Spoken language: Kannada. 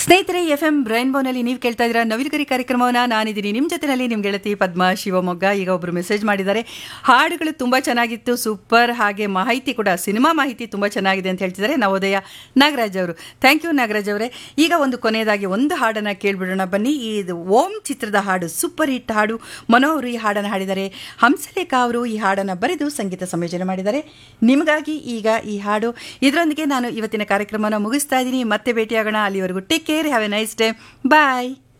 ಸ್ನೇಹಿತರೆ ಎಫ್ ಎಂ ರೈನ್ಬೋನಲ್ಲಿ ನೀವು ಕೇಳ್ತಾ ಇದ್ದೀರಾ ನವಿಲುಗರಿ ಕಾರ್ಯಕ್ರಮವನ್ನ ನಾನಿದ್ದೀನಿ ನಿಮ್ಮ ಜೊತೆನಲ್ಲಿ ನಿಮ್ಮ ಗೆಳತಿ ಪದ್ಮ ಶಿವಮೊಗ್ಗ ಈಗ ಒಬ್ಬರು ಮೆಸೇಜ್ ಮಾಡಿದ್ದಾರೆ ಹಾಡುಗಳು ತುಂಬ ಚೆನ್ನಾಗಿತ್ತು ಸೂಪರ್ ಹಾಗೆ ಮಾಹಿತಿ ಕೂಡ ಸಿನಿಮಾ ಮಾಹಿತಿ ತುಂಬ ಚೆನ್ನಾಗಿದೆ ಅಂತ ಹೇಳ್ತಿದ್ದಾರೆ ನವೋದಯ ನಾಗರಾಜ್ ಅವರು ಥ್ಯಾಂಕ್ ಯು ನಾಗರಾಜ್ ಅವರೇ ಈಗ ಒಂದು ಕೊನೆಯದಾಗಿ ಒಂದು ಹಾಡನ್ನು ಕೇಳ್ಬಿಡೋಣ ಬನ್ನಿ ಇದು ಓಂ ಚಿತ್ರದ ಹಾಡು ಸೂಪರ್ ಹಿಟ್ ಹಾಡು ಮನೋಹರ್ ಈ ಹಾಡನ್ನು ಹಾಡಿದ್ದಾರೆ ಹಂಸಲೇಖ ಅವರು ಈ ಹಾಡನ್ನು ಬರೆದು ಸಂಗೀತ ಸಂಯೋಜನೆ ಮಾಡಿದ್ದಾರೆ ನಿಮಗಾಗಿ ಈಗ ಈ ಹಾಡು ಇದರೊಂದಿಗೆ ನಾನು ಇವತ್ತಿನ ಕಾರ್ಯಕ್ರಮನ ಮುಗಿಸ್ತಾ ಇದ್ದೀನಿ ಮತ್ತೆ ಭೇಟಿಯಾಗೋಣ ಅಲ್ಲಿವರೆಗೂ take care have a nice day bye